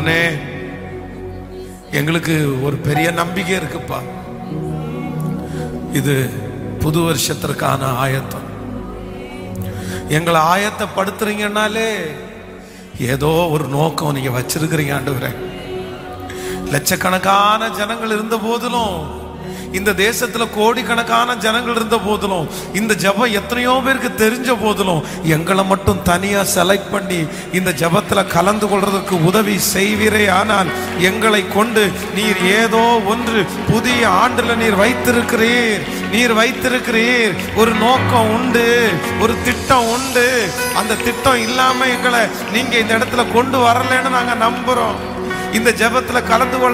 அண்ணே, எங்களுக்கு ஒரு பெரிய நம்பிக்கை இருக்குப்பா இது புது வருஷத்திற்கான ஆயத்தம் எங்களை ஆயத்தப்படுத்துறீங்கன்னாலே ஏதோ ஒரு நோக்கம் நீங்க வச்சிருக்கிறீங்க ஆண்டவரே லட்சக்கணக்கான ஜனங்கள் இருந்த போதிலும் இந்த தேசத்துல கோடிக்கணக்கான ஜனங்கள் இருந்த போதிலும் இந்த ஜெபம் எத்தனையோ பேருக்கு தெரிஞ்ச போதிலும் எங்களை மட்டும் தனியா செலக்ட் பண்ணி இந்த ஜெபத்துல கலந்து கொள்றதுக்கு உதவி செய்வீரே ஆனால் எங்களை கொண்டு நீர் ஏதோ ஒன்று புதிய ஆண்டுல நீர் வைத்திருக்கிறீர் நீர் வைத்திருக்கிறீர் ஒரு நோக்கம் உண்டு ஒரு திட்டம் உண்டு அந்த திட்டம் இல்லாம எங்களை நீங்க இந்த இடத்துல கொண்டு வரலன்னு நாங்க நம்புறோம் இந்த ஜெபத்துல கலந்து கொள்ள